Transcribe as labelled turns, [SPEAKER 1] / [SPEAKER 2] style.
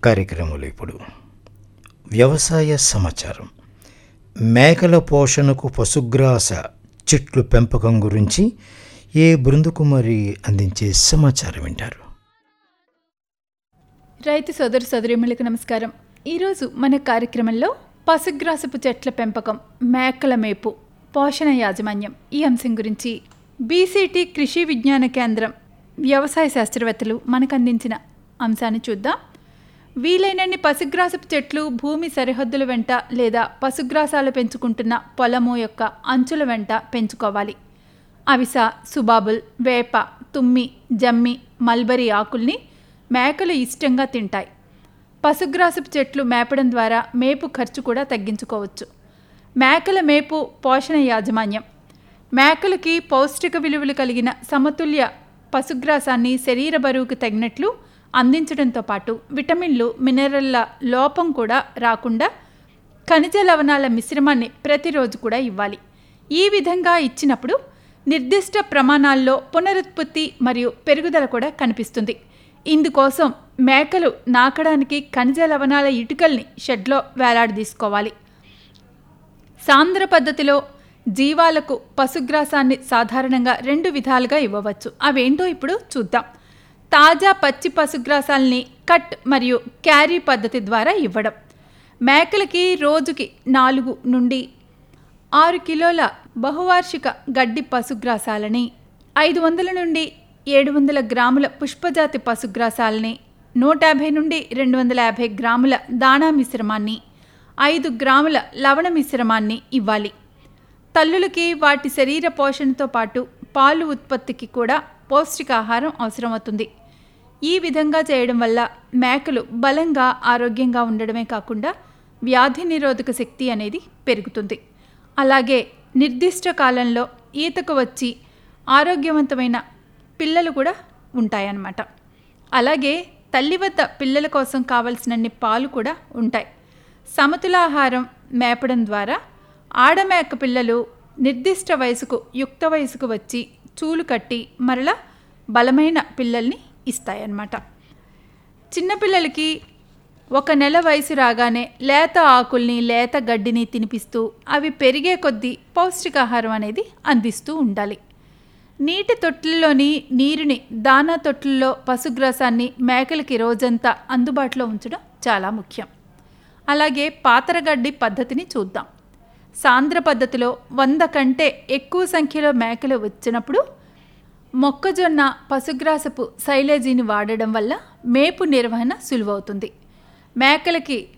[SPEAKER 1] కార్యక్రమంలో ఇప్పుడు వ్యవసాయ సమాచారం మేకల పోషణకు పశుగ్రాస చెట్లు పెంపకం గురించి ఏ బృందకుమారి అందించే సమాచారం వింటారు
[SPEAKER 2] రైతు సోదరు సోదరిములకు నమస్కారం ఈరోజు మన కార్యక్రమంలో పశుగ్రాసపు చెట్ల పెంపకం మేకల మేపు పోషణ యాజమాన్యం ఈ అంశం గురించి బీసీటీ కృషి విజ్ఞాన కేంద్రం వ్యవసాయ శాస్త్రవేత్తలు మనకు అందించిన అంశాన్ని చూద్దాం వీలైనన్ని పశుగ్రాసపు చెట్లు భూమి సరిహద్దుల వెంట లేదా పశుగ్రాసాలు పెంచుకుంటున్న పొలము యొక్క అంచుల వెంట పెంచుకోవాలి అవిస సుబాబుల్ వేప తుమ్మి జమ్మి మల్బరీ ఆకుల్ని మేకలు ఇష్టంగా తింటాయి పశుగ్రాసపు చెట్లు మేపడం ద్వారా మేపు ఖర్చు కూడా తగ్గించుకోవచ్చు మేకల మేపు పోషణ యాజమాన్యం మేకలకి పౌష్టిక విలువలు కలిగిన సమతుల్య పశుగ్రాసాన్ని శరీర బరువుకు తగినట్లు అందించడంతో పాటు విటమిన్లు మినరల్ల లోపం కూడా రాకుండా ఖనిజ లవణాల మిశ్రమాన్ని ప్రతిరోజు కూడా ఇవ్వాలి ఈ విధంగా ఇచ్చినప్పుడు నిర్దిష్ట ప్రమాణాల్లో పునరుత్పత్తి మరియు పెరుగుదల కూడా కనిపిస్తుంది ఇందుకోసం మేకలు నాకడానికి ఖనిజ లవణాల ఇటుకల్ని షెడ్లో వేలాడదీసుకోవాలి సాంద్ర పద్ధతిలో జీవాలకు పశుగ్రాసాన్ని సాధారణంగా రెండు విధాలుగా ఇవ్వవచ్చు అవేంటో ఇప్పుడు చూద్దాం తాజా పచ్చి పశుగ్రాసాల్ని కట్ మరియు క్యారీ పద్ధతి ద్వారా ఇవ్వడం మేకలకి రోజుకి నాలుగు నుండి ఆరు కిలోల బహువార్షిక గడ్డి పశుగ్రాసాలని ఐదు వందల నుండి ఏడు వందల గ్రాముల పుష్పజాతి పశుగ్రాసాలని నూట యాభై నుండి రెండు వందల యాభై గ్రాముల దాణా మిశ్రమాన్ని ఐదు గ్రాముల లవణ మిశ్రమాన్ని ఇవ్వాలి తల్లులకి వాటి శరీర పోషణతో పాటు పాలు ఉత్పత్తికి కూడా పౌష్టికాహారం అవసరమవుతుంది ఈ విధంగా చేయడం వల్ల మేకలు బలంగా ఆరోగ్యంగా ఉండడమే కాకుండా వ్యాధి నిరోధక శక్తి అనేది పెరుగుతుంది అలాగే నిర్దిష్ట కాలంలో ఈతకు వచ్చి ఆరోగ్యవంతమైన పిల్లలు కూడా ఉంటాయన్నమాట అలాగే తల్లి వద్ద పిల్లల కోసం కావలసినన్ని పాలు కూడా ఉంటాయి సమతులాహారం మేపడం ద్వారా ఆడమేక పిల్లలు నిర్దిష్ట వయసుకు యుక్త వయసుకు వచ్చి చూలు కట్టి మరలా బలమైన పిల్లల్ని ఇస్తాయన్నమాట చిన్నపిల్లలకి ఒక నెల వయసు రాగానే లేత ఆకుల్ని లేత గడ్డిని తినిపిస్తూ అవి పెరిగే కొద్దీ పౌష్టికాహారం అనేది అందిస్తూ ఉండాలి నీటి తొట్లలోని నీరుని దానా తొట్లలో పశుగ్రాసాన్ని మేకలకి రోజంతా అందుబాటులో ఉంచడం చాలా ముఖ్యం అలాగే పాతరగడ్డి పద్ధతిని చూద్దాం సాంద్ర పద్ధతిలో వంద కంటే ఎక్కువ సంఖ్యలో మేకలు వచ్చినప్పుడు మొక్కజొన్న పశుగ్రాసపు సైలేజీని వాడడం వల్ల మేపు నిర్వహణ సులువవుతుంది మేకలకి